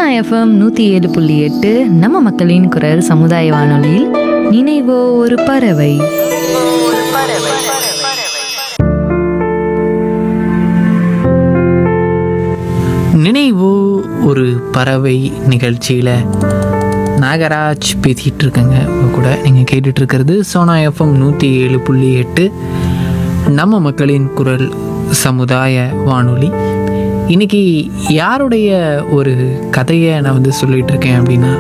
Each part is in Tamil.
எஃப்எம் நூற்றி ஏழு புள்ளி எட்டு நம்ம மக்களின் குரல் சமுதாய வானொலியில் நினைவோ ஒரு பறவை நினைவு ஒரு பறவை நிகழ்ச்சியில் நாகராஜ் பேசிகிட்டு இருக்கேங்க உங்க கூட நீங்கள் கேட்டுட்டு இருக்கிறது சோனா எஃப்எம் நூற்றி ஏழு புள்ளி எட்டு நம்ம மக்களின் குரல் சமுதாய வானொலி இன்னைக்கு யாருடைய ஒரு கதையை நான் வந்து சொல்லிட்டு இருக்கேன் அப்படின்னா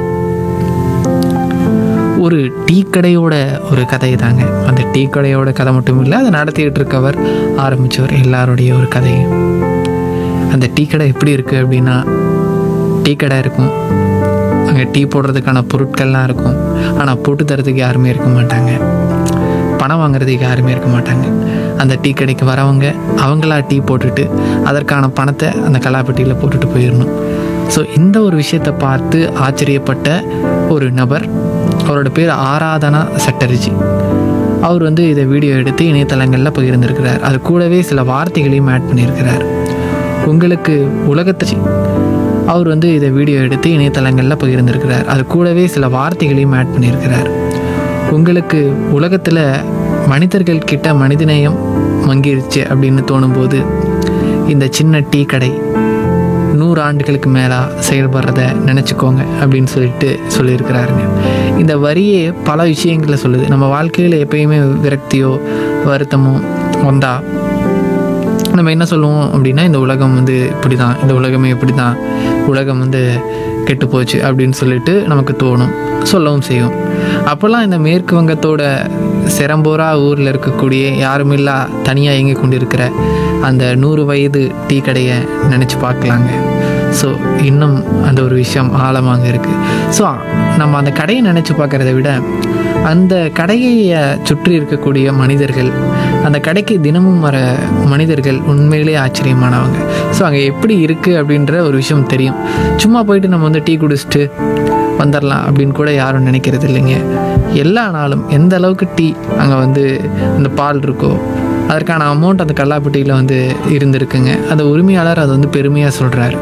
ஒரு டீ கடையோட ஒரு கதை தாங்க அந்த டீ கடையோட கதை மட்டும் இல்லை அதை நடத்திக்கிட்டு இருக்கவர் ஆரம்பித்தவர் எல்லாருடைய ஒரு கதையும் அந்த டீ கடை எப்படி இருக்குது அப்படின்னா டீ கடை இருக்கும் அங்கே டீ போடுறதுக்கான பொருட்கள்லாம் இருக்கும் ஆனால் போட்டு தரதுக்கு யாருமே இருக்க மாட்டாங்க பணம் வாங்குறதுக்கு யாருமே இருக்க மாட்டாங்க அந்த டீ கடைக்கு வரவங்க அவங்களா டீ போட்டுட்டு அதற்கான பணத்தை அந்த கலாப்பெட்டியில் போட்டுட்டு போயிடணும் ஸோ இந்த ஒரு விஷயத்தை பார்த்து ஆச்சரியப்பட்ட ஒரு நபர் அவரோட பேர் ஆராதனா சட்டர்ஜி அவர் வந்து இதை வீடியோ எடுத்து இணையதளங்களில் பகிர்ந்திருக்கிறார் அது கூடவே சில வார்த்தைகளையும் ஆட் பண்ணியிருக்கிறார் உங்களுக்கு உலகத்தை அவர் வந்து இதை வீடியோ எடுத்து இணையதளங்களில் பகிர்ந்திருக்கிறார் அது கூடவே சில வார்த்தைகளையும் ஆட் பண்ணியிருக்கிறார் உங்களுக்கு உலகத்தில் மனிதர்கள் கிட்ட மனிதநேயம் மங்கிருச்சு அப்படின்னு தோணும்போது இந்த சின்ன டீ கடை நூறு ஆண்டுகளுக்கு மேலாக செயல்படுறத நினச்சிக்கோங்க அப்படின்னு சொல்லிட்டு சொல்லியிருக்கிறாருங்க இந்த வரியே பல விஷயங்களை சொல்லுது நம்ம வாழ்க்கையில் எப்பயுமே விரக்தியோ வருத்தமோ வந்தா நம்ம என்ன சொல்லுவோம் அப்படின்னா இந்த உலகம் வந்து இப்படி தான் இந்த உலகமே இப்படி தான் உலகம் வந்து கெட்டு போச்சு அப்படின்னு சொல்லிட்டு நமக்கு தோணும் சொல்லவும் செய்வோம் அப்போல்லாம் இந்த மேற்கு வங்கத்தோட செரம்போரா ஊரில் இருக்கக்கூடிய யாருமில்லா தனியாக இயங்கி கொண்டிருக்கிற அந்த நூறு வயது டீ கடையை நினச்சி பார்க்கலாங்க ஸோ இன்னும் அந்த ஒரு விஷயம் ஆழமாக இருக்குது ஸோ நம்ம அந்த கடையை நினச்சி பார்க்குறத விட அந்த கடையை சுற்றி இருக்கக்கூடிய மனிதர்கள் அந்த கடைக்கு தினமும் வர மனிதர்கள் உண்மையிலே ஆச்சரியமானவங்க ஸோ அங்கே எப்படி இருக்குது அப்படின்ற ஒரு விஷயம் தெரியும் சும்மா போயிட்டு நம்ம வந்து டீ குடிச்சிட்டு வந்துடலாம் அப்படின்னு கூட யாரும் நினைக்கிறது இல்லைங்க எல்லா நாளும் எந்த அளவுக்கு டீ அங்கே வந்து அந்த பால் இருக்கோ அதற்கான அமௌண்ட் அந்த கல்லாப்பட்டியில் வந்து இருந்திருக்குங்க அந்த உரிமையாளர் அதை வந்து பெருமையாக சொல்கிறாரு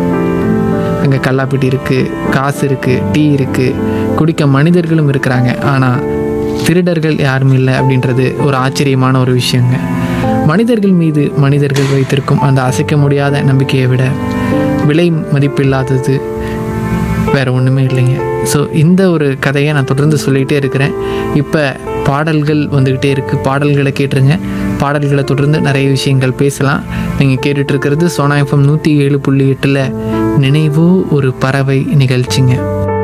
அங்கே கல்லாப்பட்டி இருக்குது காசு இருக்குது டீ இருக்குது குடிக்க மனிதர்களும் இருக்கிறாங்க ஆனால் திருடர்கள் யாரும் இல்லை அப்படின்றது ஒரு ஆச்சரியமான ஒரு விஷயங்க மனிதர்கள் மீது மனிதர்கள் வைத்திருக்கும் அந்த அசைக்க முடியாத நம்பிக்கையை விட விலை மதிப்பில்லாதது வேறு ஒன்றுமே இல்லைங்க ஸோ இந்த ஒரு கதையை நான் தொடர்ந்து சொல்லிகிட்டே இருக்கிறேன் இப்போ பாடல்கள் வந்துக்கிட்டே இருக்குது பாடல்களை கேட்டுருங்க பாடல்களை தொடர்ந்து நிறைய விஷயங்கள் பேசலாம் நீங்கள் கேட்டுட்டு இருக்கிறது சோனா எஃப்எம் நூற்றி ஏழு புள்ளி எட்டில் நினைவு ஒரு பறவை நிகழ்ச்சிங்க